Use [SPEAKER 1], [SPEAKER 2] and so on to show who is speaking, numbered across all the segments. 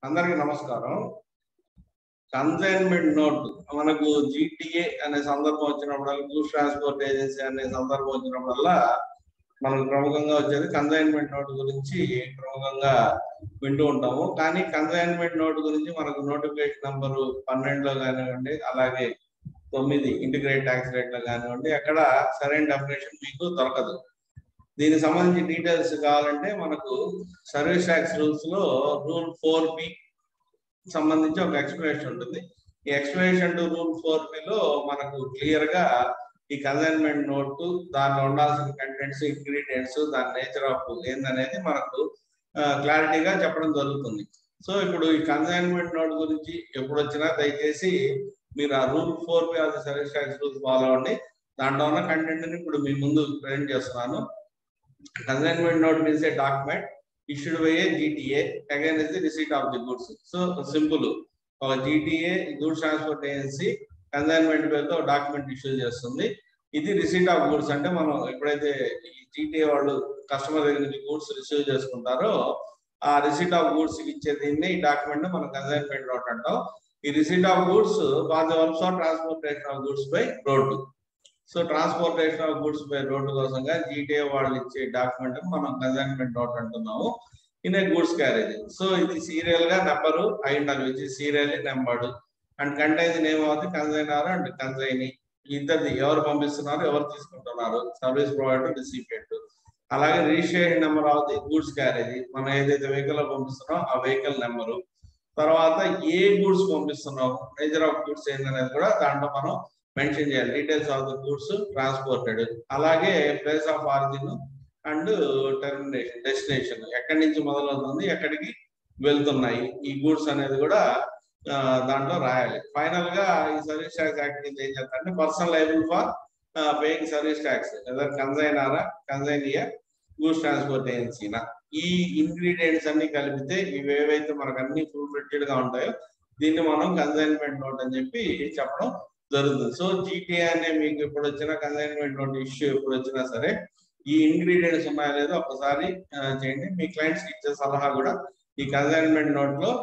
[SPEAKER 1] అందరికి నమస్కారం consignment note మనకు జిటిఏ అనే సందర్భం వచ్చినప్పుడల్లా గూడ్స్ ట్రాన్స్పోర్ట్ ఏజెన్సీ అనే సందర్భం వచ్చినప్పుడల్లా మనకు ప్రముఖంగా వచ్చేది కన్సైన్మెంట్ నోట్ గురించి ప్రముఖంగా వింటూ ఉంటాము కానీ కన్సైన్మెంట్ నోట్ గురించి మనకు నోటిఫికేషన్ నంబరు పన్నెండులో కానివ్వండి అలాగే తొమ్మిది ఇంటిగ్రేట్ ట్యాక్స్ రేట్ లో కానివ్వండి అక్కడ సరైన డెఫినేషన్ మీకు దొరకదు దీనికి సంబంధించి డీటెయిల్స్ కావాలంటే మనకు సర్వీస్ ట్యాక్స్ రూల్స్ లో రూల్ ఫోర్ బి సంబంధించి ఒక ఎక్స్ప్లెనేషన్ ఉంటుంది ఈ explanation to rule four B లో మనకు క్లియర్ గా ఈ కన్సైన్మెంట్ నోట్ దానిలో ఉండాల్సిన కంటెంట్స్ ఇంగ్రీడియంట్స్ దాని నేచర్ ఆఫ్ ఏందనేది మనకు క్లారిటీగా చెప్పడం జరుగుతుంది సో ఇప్పుడు ఈ కన్సైన్మెంట్ నోట్ గురించి ఎప్పుడు వచ్చినా దయచేసి మీరు ఆ rule four B of the service tax rules follow అవ్వండి దాంట్లో ఉన్న కంటెంట్ ని ఇప్పుడు మీ ముందు ప్రజెంట్ చేస్తున్నాను consignment note means a document issued by a GTA against the receipt of the goods. So simple. ఒక GTA goods transport agency consignment పేరుతో document issue చేస్తుంది ఇది రిసీట్ ఆఫ్ గూడ్స్ అంటే మనం ఎప్పుడైతే ఈ జీటీఏ వాళ్ళు కస్టమర్ దగ్గర నుంచి గూడ్స్ రిసీవ్ చేసుకుంటారో ఆ రిసీట్ ఆఫ్ గూడ్స్ ఇచ్చే దీన్ని ఈ డాక్యుమెంట్ మనం కన్సైన్మెంట్ నోట్ అంటాం ఈ receipt of goods for the also transportation of goods by road so transportation of goods by road కోసంగా జీటీఏ వాళ్ళు ఇచ్చే డాక్యుమెంట్ మనం కన్సైన్మెంట్ నోట్ అంటున్నాము in a goods carriage so ఇది సీరియల్ గా నెంబరు అయి ఉండాలి which serial numbered and contain name of the consignor and consignee ఇద్దరిది ఎవరు పంపిస్తున్నారు ఎవరు తీసుకుంటున్నారు సర్వీస్ ప్రొవైడర్ రిసిపియంట్ అలాగే registration number of the goods carriage మనం ఏదైతే వెహికల్ లో పంపిస్తున్నామో ఆ వెహికల్ నెంబరు తర్వాత ఏ గూడ్స్ పంపిస్తున్నాం నేచర్ ఆఫ్ గూడ్స్ ఏందనేది కూడా దాంట్లో మనం మెన్షన్ చేయాలి details of the goods transported అలాగే place of origin and termination destination ఎక్కడి నుంచి మొదలవుతుంది ఎక్కడికి వెళ్తున్నాయి ఈ గూడ్స్ అనేది కూడా దాంట్లో రాయాలి ఫైనల్ గా ఈ సర్వీస్ ట్యాక్స్ యాక్ట్ కింద ఏం చేస్తారంటే personal liable for paying service tax either కన్సైనారా కన్సైనియా గూడ్స్ ట్రాన్స్పోర్ట్ ఏజెన్సీనా ఈ ఇంగ్రీడియంట్స్ అన్ని కలిపితే ఇవి ఏవైతే మనకు అన్ని ఫుల్ ఫిట్టెడ్ గా ఉంటాయో దీన్ని మనం కన్సైన్మెంట్ నోట్ అని చెప్పి చెప్పడం జరుగుతుంది సో జీటీఏ అనే మీకు ఇప్పుడు వచ్చిన కన్సైన్మెంట్ నోట్ ఇష్యూ ఎప్పుడు వచ్చినా సరే ఈ ఇంగ్రీడియంట్స్ ఉన్నాయో లేదో ఒకసారి చేయండి మీ క్లయింట్స్ ఇచ్చే సలహా కూడా ఈ కన్సైన్మెంట్ నోట్ లో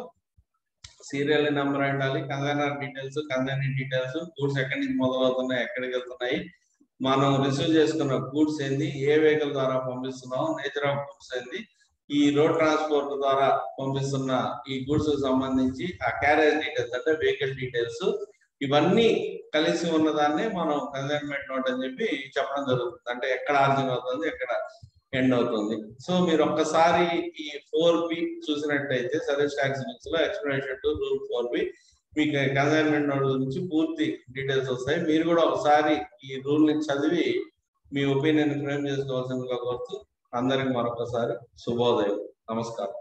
[SPEAKER 1] సీరియల్ నెంబర్ ఉండాలి consignor details consign details goods ఎక్కడి నుంచి మొదలవుతున్నాయి ఎక్కడికి వెళ్తున్నాయి మనం రిసీవ్ చేసుకున్న గూడ్స్ ఏంది ఏ వెహికల్ ద్వారా పంపిస్తున్నాం నేచర్ ఆఫ్ గూడ్స్ ఏంది ఈ రోడ్ ట్రాన్స్పోర్ట్ ద్వారా పంపిస్తున్న ఈ గూడ్స్ సంబంధించి ఆ క్యారేజ్ డీటెయిల్స్ అంటే వెహికల్ డీటెయిల్స్ ఇవన్నీ కలిసి ఉన్నదాన్ని మనం కన్సైన్మెంట్ నోట్ అని చెప్పి చెప్పడం జరుగుతుంది అంటే ఎక్కడ ఆర్జిన్ అవుతుంది ఎక్కడ ఎండ్ అవుతుంది సో మీరు ఒక్కసారి ఈ ఫోర్ బి చూసినట్టయితే సర్వీస్ ట్యాక్స్ నుంచి లో explanation to rule four B మీకు కన్సైన్మెంట్ నోట్ గురించి పూర్తి డీటెయిల్స్ వస్తాయి మీరు కూడా ఒకసారి ఈ రూల్ ని చదివి మీ ఒపీనియన్ ఫ్రేమ్ చేసుకోవాల్సిందిగా కోరుతూ అందరికి మరొకసారి శుభోదయం నమస్కారం